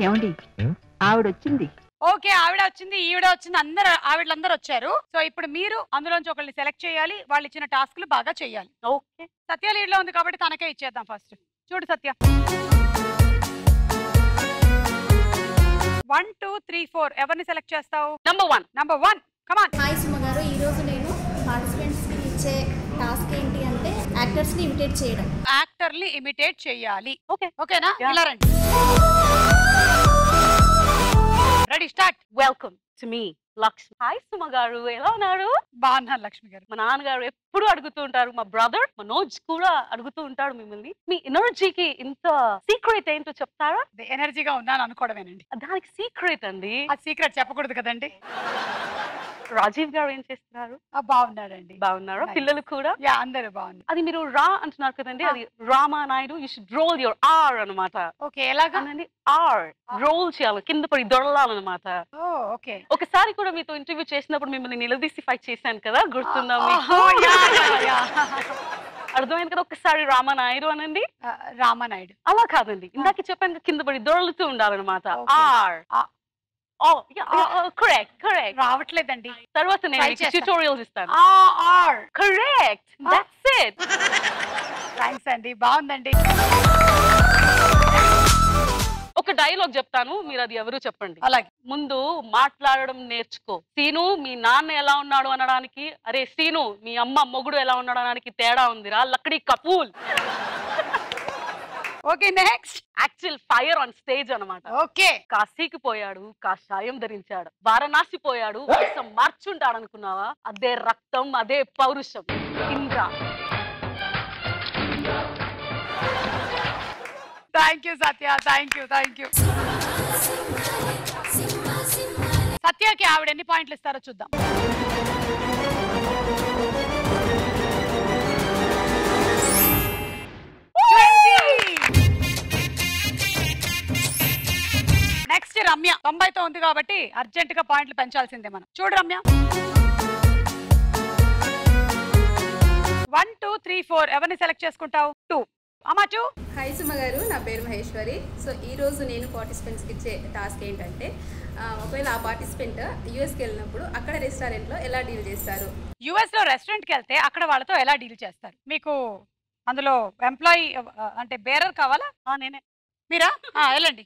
ఏమండి ఉం? ఆవిడ వచ్చింది ఓకే ఆవిడ వచ్చింది ఈవిడ వచ్చింది అందరు ఆవిడలందరూ వచ్చారు సో ఇప్పుడు మీరు అందులోంచి ఒకరిని సెలెక్ట్ చేయాలి వాళ్ళు ఇచ్చిన టాస్క్లు బాగా చేయాలి ఓకే సత్య లీడ్ లో ఉంది కాబట్టి తనకే ఇచ్చేద్దాం ఫస్ట్ చూడు Satya one two three four ఎవరిని సెలెక్ట్ చేస్తావు number one number one come on hi Suma గారు ఈరోజు నేను పార్టిసిపెంట్స్కి ఇచ్చే టాస్క్ ఏంటి అంటే యాక్టర్స్ని ఇమిటేట్ చేయడం యాక్టర్ని ఇమిటేట్ చేయాలి ఓకే ఓకేనా ఇలా రండి రెడీ స్టార్ట్ వెల్కమ్ టు మీ లక్ష్మి హాయ్ సుమ గారు ఎలా ఉన్నారు బాగున్నాను లక్ష్మి గారు మా నాన్నగారు ఎప్పుడు అడుగుతూ ఉంటారు మా బ్రదర్ మనోజ్ కూడా అడుగుతూ ఉంటాడు మిమ్మల్ని మీ ఎనర్జీకి ఇంత సీక్రెట్ ఏంటో చెప్తారా ఎనర్జీగా ఉన్నాను అనుకోవడమేనండి దానికి సీక్రెట్ అండి ఆ సీక్రెట్ చెప్పకూడదు కదండి రాజీవ్ గారు ఏం చేస్తున్నారు ఆ, బాగున్నారండి బాగున్నారా Nice. పిల్లలు కూడా యా అందరూ బాగున్నారు అది మీరు రా అంటున్నారు కదండి అది Rama Naidu you should roll your R అన్నమాట ఓకే ఎలాగా అనండి ఆర్ రోల్ చేయాలి కింద పడి దొరలాలన్నమాట ఓ ఓకే ఒకసారి కూడా మీతో ఇంటర్వ్యూ చేసినప్పుడు మిమ్మల్ని నిలదీసి ఫైట్ చేశాను కదా గుర్తుందా మీకు ఓ, యా, యా, యా. అర్థమైంది కదా ఒకసారి రామానాయుడు అనండి ఆ, రామానాయుడు అలా కాదండి ఇందాక చెప్పాను కదా, కింద పడి దొరలుతూ ఉండాలన్నమాట Okay. ఆర్ ఆ. ఓ కరెక్ట్ కరెక్ట్ రావట్లేదండి తర్వాత Try నేను చేస్తా. ట్యూటోరియల్స్ ఇస్తాను ఆ, R correct Ah. That's it thanks అండి బాగుందండి ఒక డైలాగ్ చెప్తాను మీరు అది ఎవరు చెప్పండి అలాగే ముందు మాట్లాడడం నేర్చుకో సీను మీ నాన్న ఎలా ఉన్నాడు అనడానికి అరే సీను మీ అమ్మ మొగుడు ఎలా ఉన్నాడు అనడానికి తేడా ఉందిరా Lakdikapul okay next actual fire on stage అన్నమాట ఓకే కాశీకి పోయాడు కాషాయం ధరించాడు వారణాసి పోయాడు వేషం మార్చుంటాడు అనుకున్నావా అదే రక్తం అదే పౌరుషం Indra thank you Satya thank you thank you సత్యకి ఆవిడ ఎన్ని పాయింట్లు ఇస్తారో చూద్దాం నెక్స్ట్ రమ్య తొంభైతో ఉంది కాబట్టి అర్జెంట్ గా పాయింట్లు పెంచాల్సిందే మనం చూడు Ramya one two three four ఎవరిని సెలెక్ట్ చేసుకుంటావు టూ అమ్మా టూ హాయ్ సుమ గారు నా పేరు మహేశ్వరి సో ఈ రోజు నేను పార్టిసిపెంట్స్కి ఇచ్చే టాస్క్ ఏంటంటే ఆ, ఒకవేళ ఆ పార్టిసిపెంట్ యూఎస్కి వెళ్ళినప్పుడు అక్కడ రెస్టారెంట్లో ఎలా డీల్ చేస్తారు యుఎస్ లో రెస్టారెంట్ కి వెళ్తే అక్కడ వాళ్ళతో ఎలా డీల్ చేస్తారు మీకు అందులో ఎంప్లాయీ అంటే బేరర్ కావాలా ఆ, నేనే మీరా ఆ, వెళ్ళండి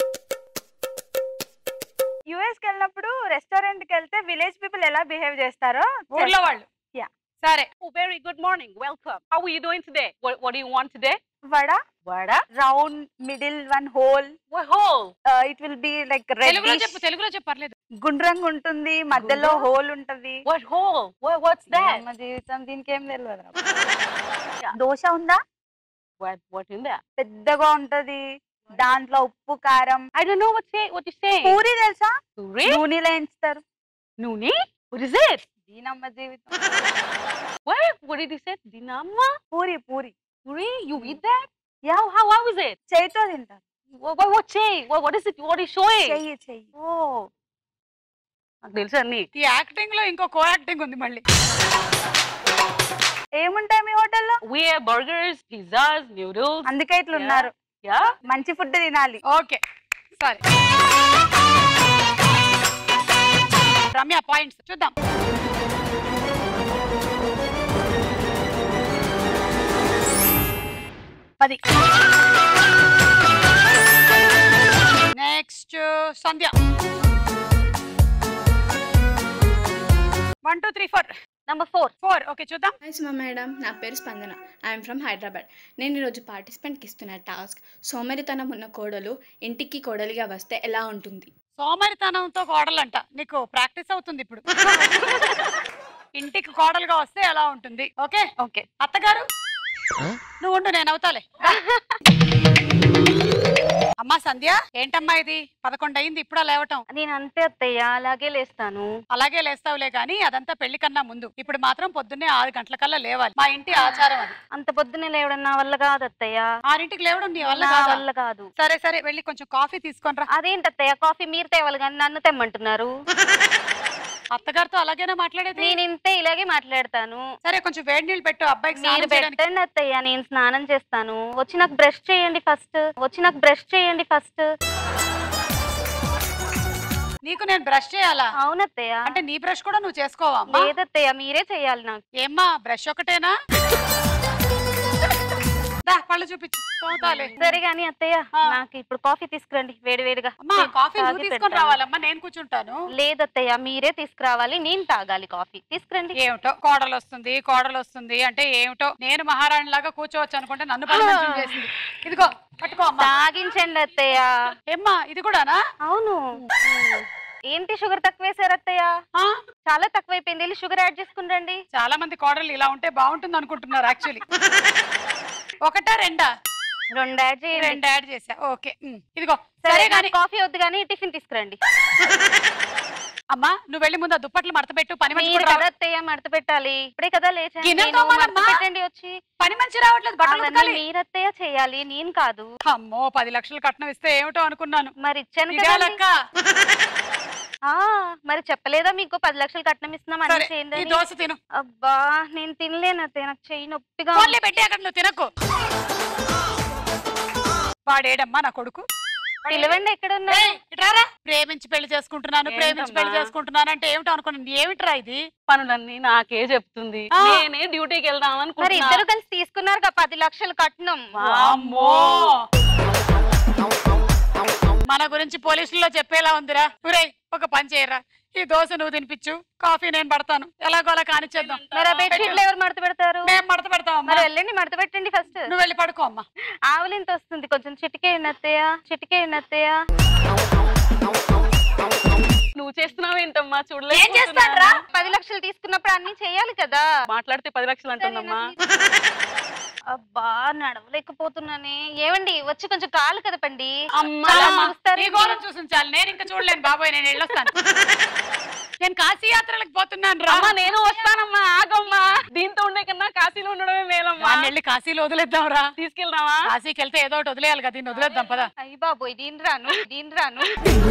యుఎస్ కి వెళ్ళినప్పుడు రెస్టారెంట్ కి వెళ్తే విలేజ్ పీపుల్ ఎలా బిహేవ్ చేస్తారో ఊర్లో వాళ్ళు Yeah. సరే very good morning welcome how you doing today what you want today vada vada round middle one hole hole it will be like తెలుగులో రెడ్ చెప్పు తెలుగులో చెప్పు పర్లేదు గుండ్రంగా ఉంటుంది మధ్యలో గుండ్రం? హోల్ ఉంటది వాట్ హోల్ వాట్స్ దట్ అమ్మ జీవితం దీనికి ఏం తెలియదు నాకు. దోశ ఉందా వాట్ వాట్ ఇన్ దట్ పెద్దగా ఉంటది దాంట్లో ఉప్పు కారం I don't know what say what you say puri తెలుసా పూరి నూనెలో ఎంచుతారు నూనె వాట్ ఇస్ ఇట్ దీనమ్మ జీవితం What? What did you say? Dinamma? Puri puri Puri? You eat that? Yeah. How? How is it? చేయితో తింటారు What? What? What? Say? What? What is it? What is showing? చెయ్యి చెయ్యి Oh. నాకు తెలుసు అన్ని ఈ యాక్టింగ్ లో ఇంకో కో యాక్టింగ్ ఉంది మళ్ళీ ఏముంటాయి మీ హోటల్లో We have burgers, pizzas, noodles. అందుకే ఇట్లా ఉన్నారు Yeah. మంచి ఫుడ్ తినాలి ఓకే సరే రమ్య పాయింట్స్ చూద్దాం పది next Sandhya one two three four number four four okay చూద్దాం హాయ్ సుమ మేడం నా పేరు స్పందన ఐఎమ్ ఫ్రమ్ హైదరాబాద్ నేను ఈరోజు పార్టిసిపెంట్కి ఇస్తున్న టాస్క్ సోమరితనం ఉన్న కోడలు ఇంటికి కోడలిగా వస్తే ఎలా ఉంటుంది సోమరితనంతో కోడలంట నీకు ప్రాక్టీస్ అవుతుంది ఇప్పుడు ఇంటికి కోడలుగా వస్తే ఎలా ఉంటుంది ఓకే ఓకే అత్తగారు నువ్వు ఉండు నేను అవుతాలే అమ్మా సంధ్య ఏంటమ్మా ఇది పదకొండు అయింది ఇప్పుడా లేవటం నేను అంతే అత్తయ్య అలాగే లేస్తాను అలాగే లేస్తావులే గానీ అదంతా పెళ్లి కన్నా ముందు ఇప్పుడు మాత్రం పొద్దున్నే ఆరు గంటలకల్లా లేవాలి మా ఇంటి ఆచారం అది అంత పొద్దున్నే లేవడం నా వల్ల కాదు అత్తయ్య ఆరింటికి లేవడం నీ వల్ల నా కాదా? వల్ల కాదు సరే సరే వెళ్ళి కొంచెం కాఫీ తీసుకొని రా అదేంటి అత్తయ్య కాఫీ మీరు తేవాలి కానీ నన్ను తెమ్మంటున్నారు అత్తగారితో అలాగేనా మాట్లాడేది నేను ఇంతే ఇలాగే మాట్లాడతాను సరే కొంచెం వేడి నీళ్ళు పెట్టు అబ్బాయికి మీరు స్నానం చేయడానికి పెట్టండి అత్తయ్య నేను స్నానం చేస్తాను వచ్చి నాకు బ్రష్ చేయండి ఫస్ట్ వచ్చి నాకు బ్రష్ చేయండి ఫస్ట్ నీకు నేను బ్రష్ చేయాలా అవునత్తయ్య అంటే నీ బ్రష్ కూడా నువ్వు చేసుకోవా అమ్మా? లేదత్తయ్య మీరే చెయ్యాలి నాకు ఏమ్మా బ్రష్ ఒకటేనా దా, పళ్ళు చూపించు తోతాలే సరే గాని అత్తయ్య ఆ. నాకు ఇప్పుడు కాఫీ తీసుకురండి వేడి వేడిగా అమ్మా కాఫీ నువ్వు తాగి తీసుకొని పెడతాను. రావాలమ్మా నేను కూర్చుంటాను లేదత్తయ్య మీరే తీసుకురావాలి నేను తాగాలి కాఫీ తీసుకురండి ఏమిటో కోడలు వస్తుంది కోడలు వస్తుంది అంటే ఏమిటో నేను మహారాణి లాగా కూర్చోవచ్చు అనుకుంటే నన్ను పని మనిషిని చేసింది ఇదిగో పట్టుకో అమ్మా తాగించండి అత్తయ్య ఏమ్మా ఇది కూడానా అవును ఏంటి షుగర్ తక్కువ వేసారు అత్తయ్య ఆ? చాలా తక్కువైపోయింది వెళ్ళి షుగర్ యాడ్ చేసుకుని రండి చాలా మంది కోడలు ఇలా ఉంటే బాగుంటుంది అనుకుంటున్నారు యాక్చువల్లీ ఒకటా రెండా రెండు యాడ్ చేయండి రెండు యాడ్ చేసా ఓకే ఉమ్, ఇదిగో సరే సరే కానీ కానీ కాఫీ వద్దు కానీ టిఫిన్ తీసుకురండి అమ్మా నువ్వు వెళ్ళి ముందు ఆ దుప్పట్లు మడత పెట్టు పని మనిషి మీరు కూడా కదా రావ- అత్తయ్య మడత పెట్టాలి ఇప్పుడే కదా లేచాను గిన్నెలు నేను, తోమాలమ్మా. మడత పెట్టండి వచ్చి పని మనిషి రావట్లేదు బట్టలు అవన్నీ ఉతకాలి మీరు అత్తయ్య చేయాలి నేను కాదు అమ్మో పది లక్షలు కట్నం ఇస్తే ఏమిటో అనుకున్నాను మరి ఇచ్చాను ఇదే కదండి. లెక్క ఆ మరి చెప్పలేదా మీకు పది లక్షలు కట్నం ఇస్తున్నాం అన్ని సరే ఈ చేయండి దోశ తిను అబ్బా నేను తినలేను అత్తయ్య నాకు చెయ్యి నొప్పిగా ఉంది. ఫోన్లే పెట్టి అక్కడ నువ్వు తినకు వాడేడమ్మా నా కొడుకు పిలవండి ఎక్కడ ఉన్నారు ఏయ్, ఇట్రారా ప్రేమించి పెళ్లి చేసుకుంటున్నాను ప్రేమించి పెళ్లి ఏంటమ్మా? చేసుకుంటున్నాను అంటే ఏమిటో అనుకున్నాను ఏమిట్రా ఇది పనులన్నీ నాకే చెప్తుంది ఆ. నేనే డ్యూటీకి వెళ్దాం మరి అనుకుంటున్నా ఇద్దరు కలిసి తీసుకున్నారు కదా పది లక్షలు కట్నం వామ్మో మన గురించి పోలీసుల్లో చెప్పేలా ఉందిరా ఒరే ఒక పని చేయరా ఈ దోశ నువ్వు తినిపించు కాఫీ నేను పడతాను ఎలాగో అలా కానిచ్చేద్దాం మరి ఆ బెడ్షీట్లు ఎవరు మడత పెడతారు మేము మడత పెడతామమ్మా మరి వెళ్ళండి మడత పెట్టండి ఫస్ట్ నువ్వు వెళ్ళి పడుకో అమ్మా ఆవులింత వస్తుంది కొంచెం చిటికేయండి అత్తయ్య చిటికేయండి అత్తయ్య నువ్వు చేస్తున్నావు ఏంటమ్మా ఏం చూడలేదు చేస్తాడ్రా పది లక్షలు తీసుకున్నప్పుడు అన్ని చేయాలి కదా మాట్లాడితే పది లక్షలు అంటుందమ్మా అబ్బా నడవలేకపోతున్నానే ఏమండి వచ్చి కొంచెం కాలు కదపండి అమ్మా చాలా అమ్మా, చూస్తారు ఈ ఘోరం చూసింది చాలు నేను ఇంకా చూడలేను బాబోయ్ నేను వెళ్ళొస్తాను నేను కాశీ యాత్రలకు పోతున్నాను రా అమ్మా నేను వస్తానమ్మా ఆగమ్మా దీంతో ఉండే కన్నా కాశీలో ఉండడమే మేలమ్మా వాడిని వెళ్ళి కాశీలో వదిలేద్దాం రా తీసుకెళ్దామా కాశీకి వెళ్తే ఏదో ఒకటి వదిలేయాలి కదా దీన్ని వదిలేద్దాం పదా అయ్యి బాబోయ్ దీని రాను దీని రాను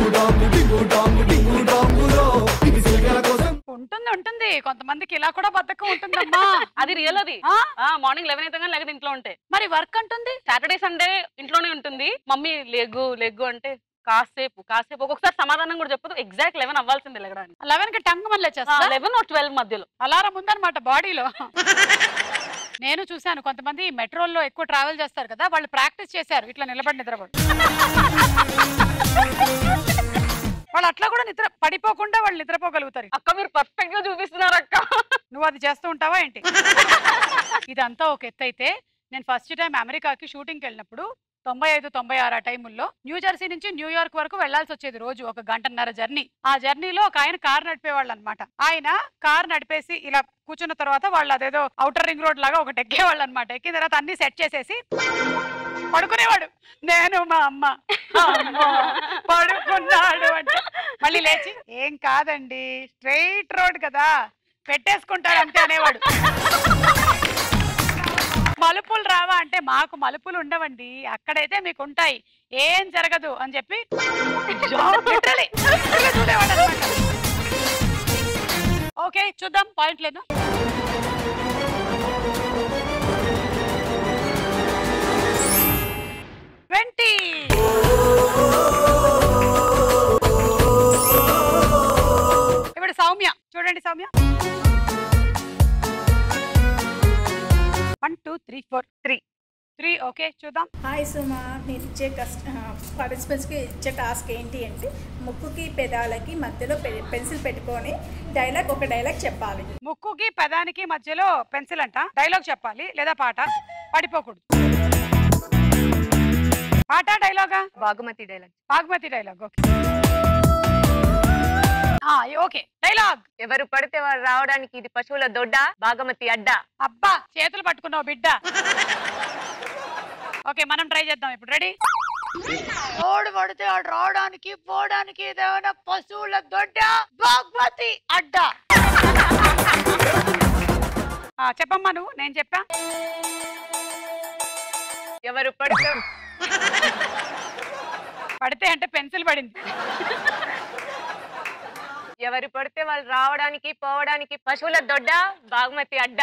ఉంటుంది ఉంటుంది కొంతమందికి ఇలా కూడా బద్ధకం ఉంటుందమ్మా అది రియల్ అది ఆ? మార్నింగ్ లెవెన్ అయితే కానీ లేకపోతే ఇంట్లో ఉంటే మరి వర్క్ అంటుంది సాటర్డే సండే ఇంట్లోనే ఉంటుంది మమ్మీ లెగ్గు లెగ్గు అంటే కాసేపు కాసేపు ఒక్కొక్కసారి సమాధానం కూడా చెప్పదు ఎగ్జాక్ట్ లెవెన్ అవ్వాల్సిందే లెగడానికి లెవెన్ కి టంగ్ మళ్ళీ చేస్తా లెవెన్ ఓ ట్వెల్వ్ మధ్యలో అలారం ఉందన్నమాట బాడీలో నేను చూశాను కొంతమంది మెట్రోల్లో ఎక్కువ ట్రావెల్ చేస్తారు కదా వాళ్ళు ప్రాక్టీస్ చేశారు ఇట్లా నిలబడి నిద్రపోడు వాళ్ళు అట్లా కూడా నిద్ర పడిపోకుండా వాళ్ళు నిద్రపోగలుగుతారు అక్క మీరు పర్ఫెక్ట్ గా చూపిస్తున్నారు అక్క నువ్వు అది చేస్తూ ఉంటావా ఏంటి ఇదంతా ఒక ఎత్తు అయితే నేను ఫస్ట్ టైం అమెరికాకి షూటింగ్కి వెళ్ళినప్పుడు తొంభై ఐదు తొంభై ఆరు ఆ టైముల్లో న్యూ జెర్సీ నుంచి న్యూయార్క్ వరకు వెళ్లాల్సి వచ్చేది రోజు ఒక గంటన్నర జర్నీ ఆ జర్నీలో ఒక ఆయన కార్ నడిపేవాళ్ళు అనమాట ఆయన కార్ నడిపేసి ఇలా కూర్చున్న తర్వాత వాళ్ళు అదేదో అవుటర్ రింగ్ రోడ్ లాగా ఒకటి ఎక్కేవాళ్ళు అనమాట ఎక్కిన తర్వాత అన్ని సెట్ చేసేసి పడుకునేవాడు నేను మా అమ్మ అమ్మో, పడుకున్నాడు అంటే మళ్ళీ లేచి ఏం కాదండి స్ట్రైట్ రోడ్ కదా పెట్టేసుకుంటాడు అంతే అనేవాడు మలుపులు రావా అంటే మాకు మలుపులు ఉండవండి అక్కడైతే మీకు ఉంటాయి ఏం జరగదు అని చెప్పి literally, literally చూడేవాడు అన్నమాట. ఓకే చూద్దాం పాయింట్ లేదు ట్వంటీ ఇప్పుడు సౌమ్య చూడండి Soumya one two three four three three okay చూద్దాం హాయ్ సుమా నేను ఇచ్చే కస్ట్ పార్టిసిపెంట్స్కి ఇచ్చే టాస్క్ ఏంటి అంటే ముక్కుకి పెదాలకి మధ్యలో పె- పెన్సిల్ పెట్టుకొని డైలాగ్ ఒక డైలాగ్ చెప్పాలి ముక్కుకి పెదానికి మధ్యలో పెన్సిల్ అంట డైలాగ్ చెప్పాలి లేదా పాట పడిపోకూడదు పాట డైలాగా Bhagmati dialogue Bhagmati dialogue okay ఆ, ఓకే డైలాగ్ ఎవరు పడితే వారు రావడానికి ఇది పశువుల దొడ్డ బాగమతి అడ్డ అబ్బా చేతులు పట్టుకున్నావు బిడ్డ ఓకే మనం ట్రై చేద్దాం ఇప్పుడు రెడీ ఓడు పడితే ఆడు రావడానికి పోవడానికి ఏదైనా పశువుల దొడ్డ బాగ్మతి అడ్డ ఆ, చెప్పమ్మా నువ్వు నేను చెప్పా ఎవరు పడితే పడితే అంటే పెన్సిల్ పడింది ఎవరు పడితే వాళ్ళు రావడానికి పోవడానికి పశువుల దొడ్డ బాగుమతి అడ్డ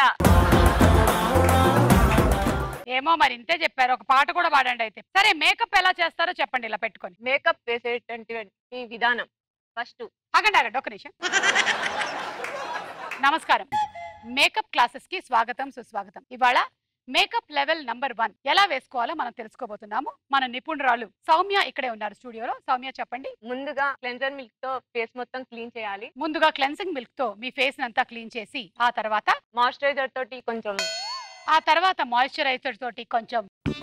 ఏమో మరి ఇంతే చెప్పారు ఒక పాట కూడా పాడండి అయితే సరే మేకప్ ఎలా చేస్తారో చెప్పండి ఇలా పెట్టుకొని మేకప్ వేసేటువంటి విధానం ఫస్ట్ ఆగండి ఆగండి ఒక్క నిమిషం నమస్కారం మేకప్ క్లాసెస్ కి స్వాగతం సుస్వాగతం ఇవాళ మేకప్ లెవెల్ నంబర్ వన్ ఎలా వేసుకోవాలో మనం తెలుసుకోబోతున్నాము మన నిపుణురాలు సౌమ్య ఇక్కడే ఉన్నారు స్టూడియోలో సౌమ్య చెప్పండి ముందుగా క్లెన్జర్ మిల్క్ తో ఫేస్ మొత్తం క్లీన్ చేయాలి ముందుగా క్లెన్సింగ్ మిల్క్ తో మీ ఫేస్ అంతా క్లీన్ చేసి ఆ తర్వాత మాయిశ్చరైజర్ తోటి కొంచెం ఆ తర్వాత మాయిశ్చరైజర్ తోటి కొంచెం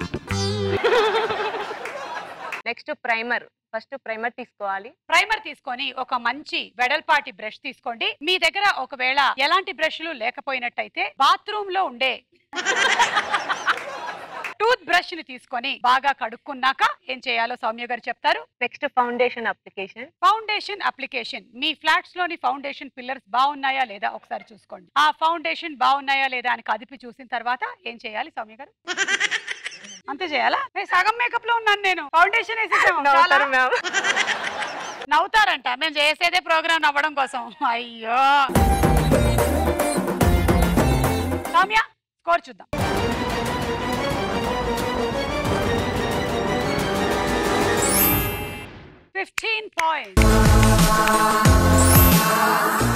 నెక్స్ట్ ప్రైమర్ ఫస్ట్ ప్రైమర్ తీసుకోవాలి ప్రైమర్ తీసుకొని ఒక మంచి వెడల్పాటి బ్రష్ తీసుకోండి మీ దగ్గర ఒకవేళ ఎలాంటి బ్రష్లు లేకపోయినట్టయితే బాత్రూమ్ లో ఉండే టూత్ బ్రష్ ని తీసుకొని బాగా కడుక్కున్నాక ఏం చేయాలో సౌమ్య గారు చెప్తారు next foundation application foundation application మీ ఫ్లాట్స్ లోని ఫౌండేషన్ పిల్లర్స్ బాగున్నాయా లేదా ఒకసారి చూసుకోండి ఆ ఫౌండేషన్ బాగున్నాయా లేదా అని కదిపి చూసిన తర్వాత ఏం చేయాలి సౌమ్య గారు అంతే చేయాలా నేను సగం మేకప్ లో ఉన్నాను నేను ఫౌండేషన్ వేసేసాము చాలా. మ్యామ్ నవ్వుతారంట మేము చేసేదే ప్రోగ్రామ్ నవ్వడం కోసం అయ్యో సౌమ్య స్కోర్ చూద్దాం ఫిఫ్టీన్ పాయింట్